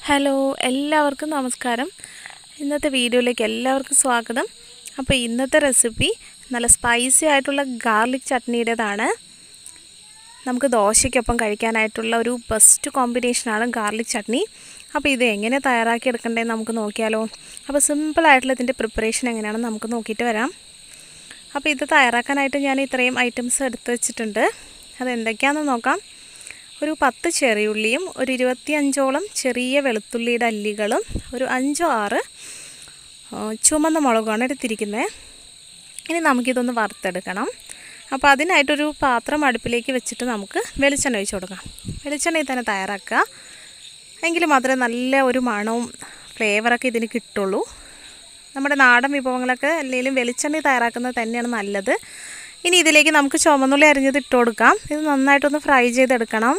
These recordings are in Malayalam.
ഹലോ എല്ലാവർക്കും നമസ്കാരം ഇന്നത്തെ വീഡിയോയിലേക്ക് എല്ലാവർക്കും സ്വാഗതം അപ്പോൾ ഇന്നത്തെ റെസിപ്പി നല്ല സ്പൈസി ആയിട്ടുള്ള ഗാർലിക് ചട്നിയുടേതാണ് നമുക്ക് ദോശയ്ക്കൊപ്പം കഴിക്കാനായിട്ടുള്ള ഒരു ബെസ്റ്റ് കോമ്പിനേഷനാണ് ഗാർലിക് ചട്നി അപ്പോൾ ഇത് എങ്ങനെ തയ്യാറാക്കി എടുക്കേണ്ടതെന്ന് നമുക്ക് നോക്കിയാലോ അപ്പോൾ സിമ്പിളായിട്ടുള്ള ഇതിൻ്റെ പ്രിപ്പറേഷൻ എങ്ങനെയാണെന്ന് നമുക്ക് നോക്കിയിട്ട് വരാം അപ്പോൾ ഇത് തയ്യാറാക്കാനായിട്ട് ഞാൻ ഇത്രയും ഐറ്റംസ് എടുത്ത് വെച്ചിട്ടുണ്ട് അതെന്തൊക്കെയാണെന്ന് നോക്കാം ഒരു പത്ത് ചെറിയുള്ളിയും ഒരു ഇരുപത്തിയഞ്ചോളം ചെറിയ വെളുത്തുള്ളിയുടെ അല്ലികളും ഒരു അഞ്ചോ ആറ് ചുമന്ന മുളകുമാണ് എടുത്തിരിക്കുന്നത് ഇനി നമുക്കിതൊന്ന് വറുത്തെടുക്കണം അപ്പോൾ അതിനായിട്ടൊരു പാത്രം അടുപ്പിലേക്ക് വെച്ചിട്ട് നമുക്ക് വെളിച്ചെണ്ണ ഒഴിച്ച് കൊടുക്കാം വെളിച്ചെണ്ണയിൽ തന്നെ തയ്യാറാക്കുക എങ്കിൽ മാത്രമേ നല്ല ഒരു മണവും ഫ്ലേവറൊക്കെ ഇതിന് കിട്ടുള്ളൂ നമ്മുടെ നാടൻ വിഭവങ്ങളൊക്കെ അല്ലെങ്കിലും വെളിച്ചെണ്ണ തയ്യാറാക്കുന്നത് തന്നെയാണ് നല്ലത് ഇനി ഇതിലേക്ക് നമുക്ക് ചുമന്നുള്ളി അരിഞ്ഞത് ഇട്ട് കൊടുക്കാം ഇത് നന്നായിട്ടൊന്ന് ഫ്രൈ ചെയ്തെടുക്കണം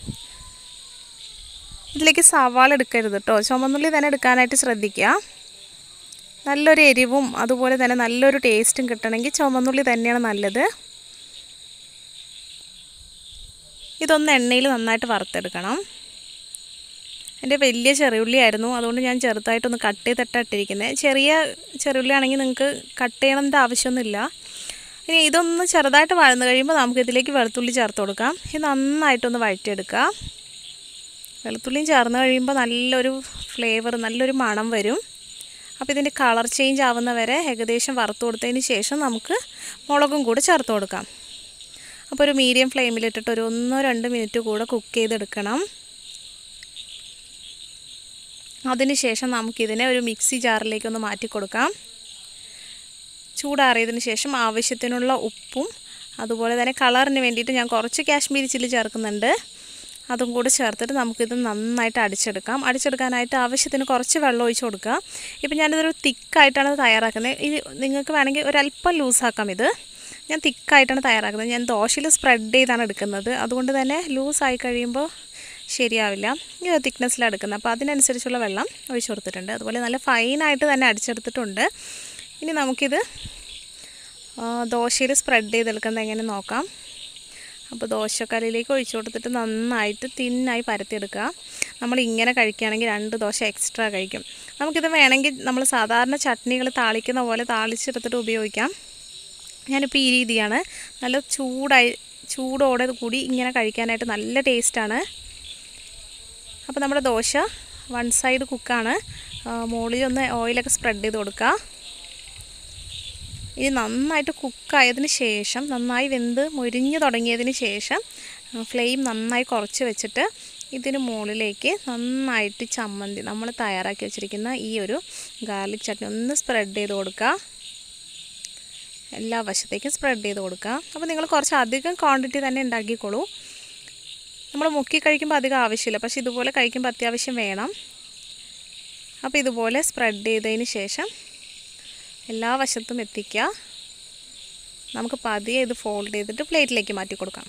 ഇതിലേക്ക് സവാള എടുക്കരുത് കേട്ടോ ചുമന്നുള്ളി തന്നെ എടുക്കാനായിട്ട് ശ്രദ്ധിക്കുക നല്ലൊരു എരിവും അതുപോലെ തന്നെ നല്ലൊരു ടേസ്റ്റും കിട്ടണമെങ്കിൽ ചുമന്നുള്ളി തന്നെയാണ് നല്ലത് ഇതൊന്ന് എണ്ണയിൽ നന്നായിട്ട് വറുത്തെടുക്കണം എൻ്റെ വലിയ ചെറിയുള്ളി ആയിരുന്നു അതുകൊണ്ട് ഞാൻ ചെറുതായിട്ടൊന്ന് കട്ട് ചെയ്തിട്ടാണ് ഇട്ടിരിക്കുന്നത് ചെറിയ ചെറിയുള്ളി ആണെങ്കിൽ നിങ്ങൾക്ക് കട്ട് ചെയ്യണമെൻ്റെ ആവശ്യമൊന്നുമില്ല ഇനി ഇതൊന്ന് ചെറുതായിട്ട് വഴന്ന് കഴിയുമ്പോൾ നമുക്ക് ഇതിലേക്ക് വെളുത്തുള്ളി ചേർത്ത് കൊടുക്കാം ഇത് നന്നായിട്ടൊന്ന് വഴറ്റിയെടുക്കുക വെളുത്തുള്ളിയും ചേർന്ന് കഴിയുമ്പോൾ നല്ലൊരു ഫ്ലേവർ നല്ലൊരു മണം വരും അപ്പോൾ ഇതിൻ്റെ കളർ ചേഞ്ച് ആവുന്ന വരെ ഏകദേശം വറുത്ത് കൊടുത്തതിന് ശേഷം നമുക്ക് മുളകും കൂടെ ചേർത്ത് കൊടുക്കാം അപ്പോൾ ഒരു മീഡിയം ഫ്ലെയിമിലിട്ടിട്ട് ഒരു ഒന്നോ രണ്ട് മിനിറ്റ് കൂടെ കുക്ക് ചെയ്തെടുക്കണം അതിനുശേഷം നമുക്കിതിനെ ഒരു മിക്സി ജാറിലേക്ക് ഒന്ന് മാറ്റി കൊടുക്കാം ചൂടാറിയതിന് ശേഷം ആവശ്യത്തിനുള്ള ഉപ്പും അതുപോലെ തന്നെ കളറിന് വേണ്ടിയിട്ട് ഞാൻ കുറച്ച് കാശ്മീരി ചില്ലി ചേർക്കുന്നുണ്ട് അതും കൂടെ ചേർത്തിട്ട് നമുക്കിത് നന്നായിട്ട് അടിച്ചെടുക്കാം അടിച്ചെടുക്കാനായിട്ട് ആവശ്യത്തിന് കുറച്ച് വെള്ളം ഒഴിച്ച് കൊടുക്കുക ഇപ്പം ഞാനിതൊരു തിക്കായിട്ടാണ് തയ്യാറാക്കുന്നത് ഇത് നിങ്ങൾക്ക് വേണമെങ്കിൽ ഒരല്പം ലൂസാക്കാം ഇത് ഞാൻ തിക്കായിട്ടാണ് തയ്യാറാക്കുന്നത് ഞാൻ ദോശയിൽ സ്പ്രെഡ് ചെയ്താണ് എടുക്കുന്നത് അതുകൊണ്ട് തന്നെ ലൂസായി കഴിയുമ്പോൾ ശരിയാവില്ല ഈ ഒരു തിക്നെസ്സിലാണ് എടുക്കുന്നത് അപ്പോൾ അതിനനുസരിച്ചുള്ള വെള്ളം ഒഴിച്ചു കൊടുത്തിട്ടുണ്ട് അതുപോലെ നല്ല ഫൈനായിട്ട് തന്നെ അടിച്ചെടുത്തിട്ടുണ്ട് ഇനി നമുക്കിത് ദോശയിൽ സ്പ്രെഡ് ചെയ്തെടുക്കുന്നത് എങ്ങനെ നോക്കാം അപ്പോൾ ദോശക്കല്ലിലേക്ക് ഒഴിച്ചു കൊടുത്തിട്ട് നന്നായിട്ട് തിന്നായി പരത്തിയെടുക്കുക നമ്മൾ ഇങ്ങനെ കഴിക്കുകയാണെങ്കിൽ രണ്ട് ദോശ എക്സ്ട്രാ കഴിക്കും നമുക്കിത് വേണമെങ്കിൽ നമ്മൾ സാധാരണ ചട്നികൾ താളിക്കുന്ന പോലെ താളിച്ചെടുത്തിട്ട് ഉപയോഗിക്കാം ഞാനിപ്പോൾ ഈ രീതിയാണ് നല്ല ചൂടായി ചൂടോടെ കൂടി ഇങ്ങനെ കഴിക്കാനായിട്ട് നല്ല ടേസ്റ്റാണ് അപ്പോൾ നമ്മുടെ ദോശ വൺ സൈഡ് കുക്കാണ് മുകളിൽ ഒന്ന് ഓയിലൊക്കെ സ്പ്രെഡ് ചെയ്ത് കൊടുക്കുക ഇനി നന്നായിട്ട് കുക്കായതിന് ശേഷം നന്നായി വെന്ത് മൊരിഞ്ഞ് തുടങ്ങിയതിന് ശേഷം ഫ്ലെയിം നന്നായി കുറച്ച് വെച്ചിട്ട് ഇതിന് മുകളിലേക്ക് നന്നായിട്ട് ചമ്മന്തി നമ്മൾ തയ്യാറാക്കി വെച്ചിരിക്കുന്ന ഈ ഒരു ഗാർലിക് ചട്നി ഒന്ന് സ്പ്രെഡ് ചെയ്ത് കൊടുക്കുക എല്ലാ വശത്തേക്കും സ്പ്രെഡ് ചെയ്ത് കൊടുക്കുക അപ്പോൾ നിങ്ങൾ കുറച്ച് അധികം ക്വാണ്ടിറ്റി തന്നെ ഉണ്ടാക്കിക്കോളൂ നമ്മൾ മുക്കി കഴിക്കുമ്പോൾ അധികം ആവശ്യമില്ല പക്ഷേ ഇതുപോലെ കഴിക്കുമ്പോൾ അത്യാവശ്യം വേണം അപ്പോൾ ഇതുപോലെ സ്പ്രെഡ് ചെയ്തതിന് ശേഷം എല്ലാ വശത്തും എത്തിക്കുക നമുക്ക് പതിയെ ഇത് ഫോൾഡ് ചെയ്തിട്ട് പ്ലേറ്റിലേക്ക് മാറ്റി കൊടുക്കാം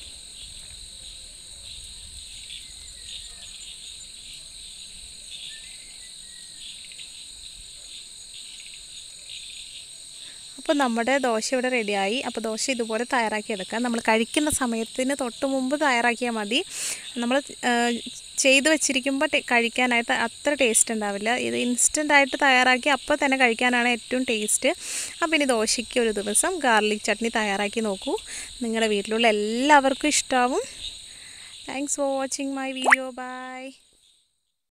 അപ്പോൾ നമ്മുടെ ദോശ ഇവിടെ റെഡിയായി അപ്പോൾ ദോശ ഇതുപോലെ തയ്യാറാക്കി എടുക്കാം നമ്മൾ കഴിക്കുന്ന സമയത്തിന് തൊട്ട് മുമ്പ് തയ്യാറാക്കിയാൽ മതി നമ്മൾ ചെയ്ത് വെച്ചിരിക്കുമ്പോൾ കഴിക്കാനായിട്ട് അത്ര ടേസ്റ്റ് ഉണ്ടാവില്ല ഇത് ഇൻസ്റ്റൻ്റായിട്ട് തയ്യാറാക്കി അപ്പോൾ തന്നെ കഴിക്കാനാണ് ഏറ്റവും ടേസ്റ്റ് അപ്പോൾ ഇനി ദോശയ്ക്ക് ഒരു ദിവസം ഗാർലിക് ചട്നി തയ്യാറാക്കി നോക്കൂ നിങ്ങളുടെ വീട്ടിലുള്ള എല്ലാവർക്കും ഇഷ്ടമാവും thanks for watching my video by